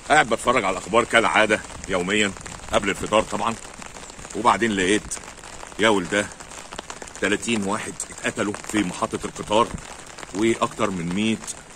قاعد بتفرج على الاخبار كالعاده يوميا قبل الفطار طبعا وبعدين لقيت يا ولده 30 واحد اتقتلوا في محطه القطار واكتر من 100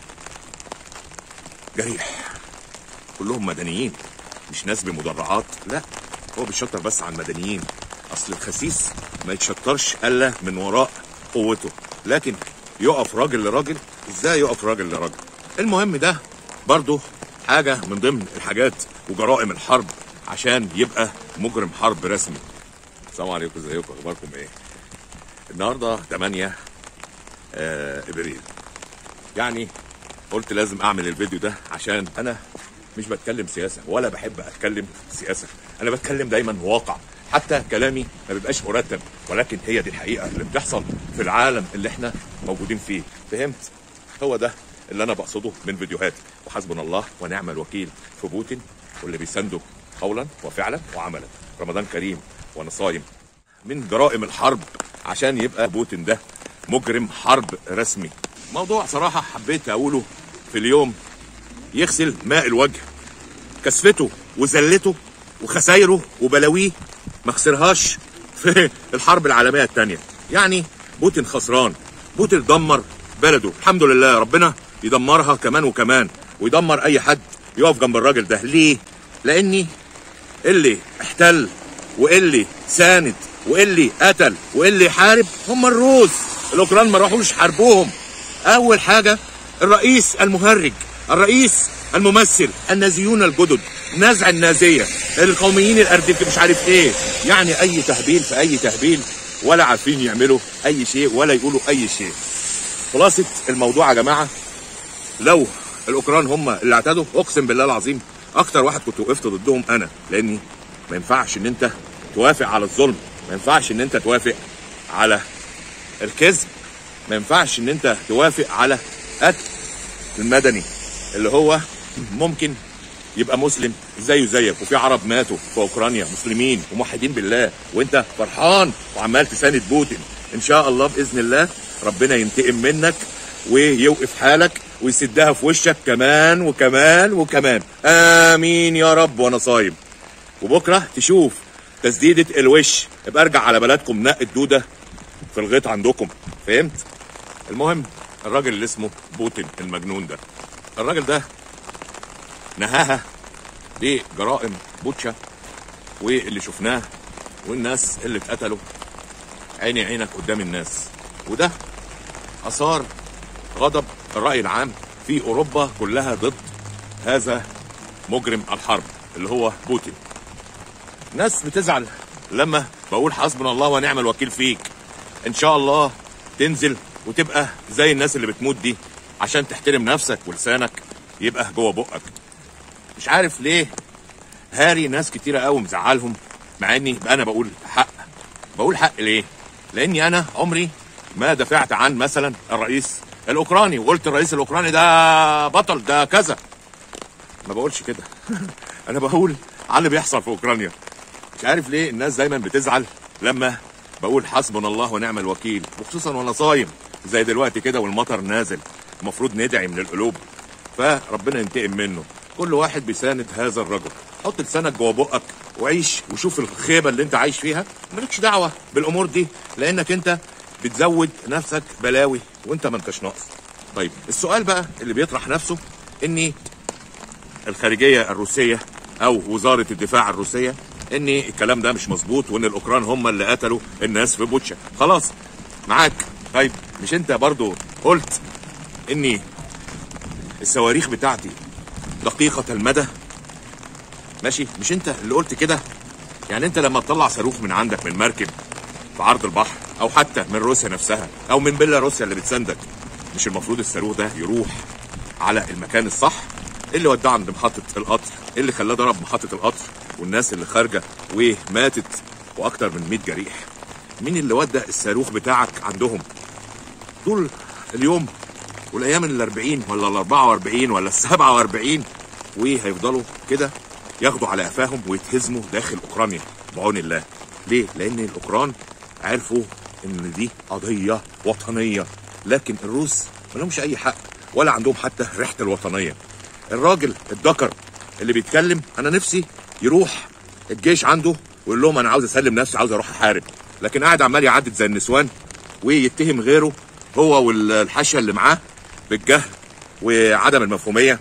جريح كلهم مدنيين مش ناس بمدرعات لا هو بيشطر بس على المدنيين اصل الخسيس ما يتشطرش الا من وراء قوته لكن يقف راجل لراجل ازاي يقف راجل لراجل المهم ده برضه حاجه من ضمن الحاجات وجرائم الحرب عشان يبقى مجرم حرب رسمي السلام عليكم ازيكم اخباركم ايه النهارده 8 آه ابريل يعني قلت لازم اعمل الفيديو ده عشان انا مش بتكلم سياسه ولا بحب اتكلم سياسه انا بتكلم دايما واقع حتى كلامي ما بيبقاش مرتب ولكن هي دي الحقيقه اللي بتحصل في العالم اللي احنا موجودين فيه فهمت هو ده اللي انا بقصده من فيديوهاتي وحسبنا الله ونعم الوكيل في بوتين واللي بيسانده قولا وفعلا وعملا رمضان كريم وانا صايم من جرائم الحرب عشان يبقى بوتين ده مجرم حرب رسمي موضوع صراحه حبيت اقوله في اليوم يغسل ماء الوجه كسفته وذلته وخسايره وبلاويه ما خسرهاش في الحرب العالميه الثانيه يعني بوتين خسران بوتين دمر بلده الحمد لله ربنا يدمرها كمان وكمان ويدمر اي حد يقف جنب الراجل ده ليه لاني اللي احتل واللي ساند واللي قتل واللي حارب هم الروس الاوكران ما راحوش حاربوهم اول حاجه الرئيس المهرج الرئيس الممثل النازيون الجدد نزع النازيه القوميين الاردن مش عارف ايه يعني اي تهبيل في اي تهبيل ولا عارفين يعملوا اي شيء ولا يقولوا اي شيء خلاصه الموضوع يا جماعه لو الاوكران هم اللي اعتدوا اقسم بالله العظيم اكتر واحد كنت وقفت ضدهم انا لاني ما ينفعش ان انت توافق على الظلم ما ينفعش ان انت توافق على الكذب ما ينفعش ان انت توافق على قتل المدني اللي هو ممكن يبقى مسلم زيه زيك وفي عرب ماتوا في اوكرانيا مسلمين وموحدين بالله وانت فرحان وعمال تساند بوتين ان شاء الله باذن الله ربنا ينتقم منك ويوقف حالك ويسدها في وشك كمان وكمان وكمان امين يا رب وانا صايم وبكره تشوف تسديده الوش ابقى ارجع على بلدكم نق الدوده في الغيط عندكم فهمت المهم الراجل اللي اسمه بوتين المجنون ده الراجل ده نهاها بجرائم بوتشا واللي شفناه والناس اللي اتقتلوا عيني عينك قدام الناس وده اثار غضب الراي العام في اوروبا كلها ضد هذا مجرم الحرب اللي هو بوتين ناس بتزعل لما بقول حسبنا الله ونعم الوكيل فيك ان شاء الله تنزل وتبقى زي الناس اللي بتموت دي عشان تحترم نفسك ولسانك يبقى جوه بقك مش عارف ليه هاري ناس كتيره قوي مزعلهم مع اني انا بقول حق بقول حق ليه لاني انا عمري ما دافعت عن مثلا الرئيس الاوكراني وقلت الرئيس الاوكراني ده بطل ده كذا ما بقولش كده انا بقول على اللي بيحصل في اوكرانيا مش عارف ليه الناس دايما بتزعل لما بقول حسبنا الله ونعم الوكيل وخصوصا وانا صايم زي دلوقتي كده والمطر نازل المفروض ندعي من القلوب فربنا ينتقم منه كل واحد بيساند هذا الرجل حط لسانك جوه بقك وعيش وشوف الخيبه اللي انت عايش فيها مالكش دعوه بالامور دي لانك انت بتزود نفسك بلاوي وانت ما انتش ناقص طيب السؤال بقى اللي بيطرح نفسه ان الخارجيه الروسيه او وزاره الدفاع الروسيه ان الكلام ده مش مظبوط وان الاوكران هم اللي قتلوا الناس في بوتشا خلاص معاك طيب مش انت برضو قلت اني الصواريخ بتاعتي دقيقة المدى ماشي مش انت اللي قلت كده يعني انت لما تطلع صاروخ من عندك من مركب في عرض البحر او حتى من روسيا نفسها او من بيلاروسيا اللي بتساندك مش المفروض الصاروخ ده يروح على المكان الصح اللي وداه عند محطة القطر اللي خلاه ضرب محطة القطر والناس اللي خارجة وماتت واكتر من 100 جريح مين اللي ودى الصاروخ بتاعك عندهم طول اليوم والايام ال 40 ولا ال 44 ولا ال 47 وهيفضلوا كده ياخدوا على قفاهم ويتهزموا داخل اوكرانيا بعون الله ليه لان الاوكران عرفوا ان دي قضيه وطنيه لكن الروس ما لهمش اي حق ولا عندهم حتى ريحه الوطنيه الراجل الدكر اللي بيتكلم انا نفسي يروح الجيش عنده ويقول لهم انا عاوز اسلم نفسي عاوز اروح احارب لكن قاعد عمال يعدد زي النسوان ويتهم غيره هو والحاشيه اللي معاه بالجهل وعدم المفهوميه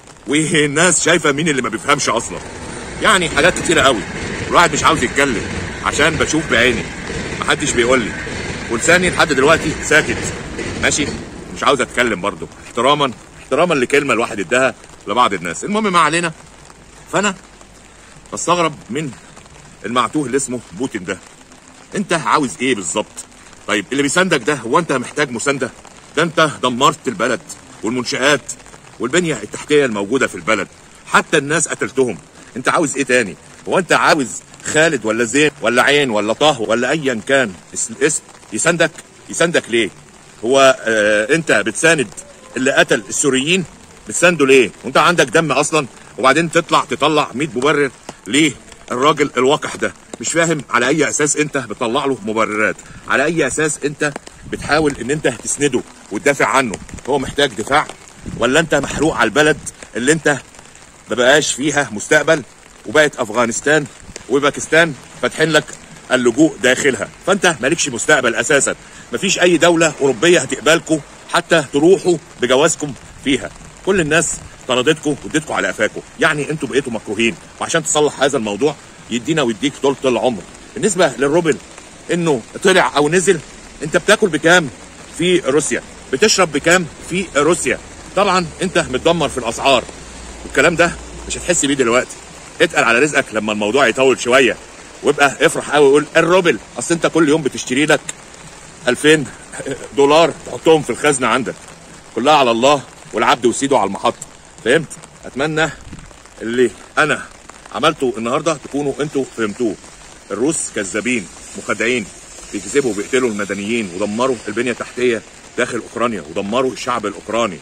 والناس شايفه مين اللي ما بيفهمش اصلا يعني حاجات كتيره قوي الواحد مش عاوز يتكلم عشان بشوف بعيني محدش بيقول لي ولساني لحد دلوقتي ساكت ماشي مش عاوز اتكلم برضه احتراما احتراما لكلمه الواحد اداها لبعض الناس المهم ما علينا فانا بستغرب من المعتوه اللي اسمه بوتين ده انت عاوز ايه بالظبط طيب اللي بيساندك ده هو انت محتاج مسانده ده انت دمرت البلد والمنشآت والبنية التحتية الموجودة في البلد حتى الناس قتلتهم انت عاوز ايه تاني هو انت عاوز خالد ولا زين ولا عين ولا طه ولا ايا كان اس- الاسم يساندك يساندك ليه هو اه انت بتساند اللي قتل السوريين بتسانده ليه وانت عندك دم اصلا وبعدين تطلع تطلع 100 مبرر ليه الراجل الوقح ده مش فاهم على اي اساس انت بتطلع له مبررات على اي اساس انت بتحاول ان انت تسنده وتدافع عنه هو محتاج دفاع ولا انت محروق على البلد اللي انت ما بقاش فيها مستقبل وبقت افغانستان وباكستان فاتحين لك اللجوء داخلها فانت مالكش مستقبل اساسا مفيش اي دوله اوروبيه هتقبلكم حتى تروحوا بجوازكم فيها كل الناس طردتكم واديتكم على قفاكم يعني انتوا بقيتوا مكروهين وعشان تصلح هذا الموضوع يدينا ويديك طول العمر بالنسبه للروبل انه طلع او نزل انت بتاكل بكام في روسيا بتشرب بكام في روسيا طبعا انت متدمر في الاسعار والكلام ده مش هتحس بيه دلوقتي اتقل على رزقك لما الموضوع يطول شويه وابقى افرح قوي وقول الروبل اصل انت كل يوم بتشتري لك 2000 دولار تحطهم في الخزنه عندك كلها على الله والعبد وسيده على المحطه فهمت اتمنى اللي انا عملته النهارده تكونوا انتوا فهمتوه الروس كذابين مخدعين بيكذبوا وبيقتلوا المدنيين ودمروا البنيه التحتيه داخل اوكرانيا ودمروا الشعب الاوكراني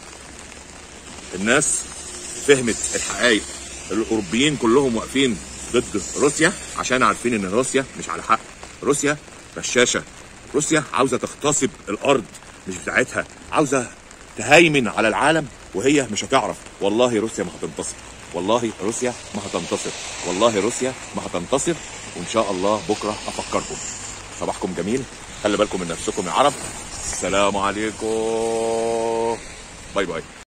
الناس فهمت الحقائق الاوروبيين كلهم واقفين ضد روسيا عشان عارفين ان روسيا مش على حق روسيا بشاشه روسيا عاوزه تغتصب الارض مش بتاعتها عاوزه تهيمن على العالم وهي مش هتعرف والله روسيا ما هتنتصر والله روسيا ما هتنتصر والله روسيا ما هتنتصر وان شاء الله بكره افكركم صباحكم جميل خلي بالكم من نفسكم يا عرب السلام عليكم باي باي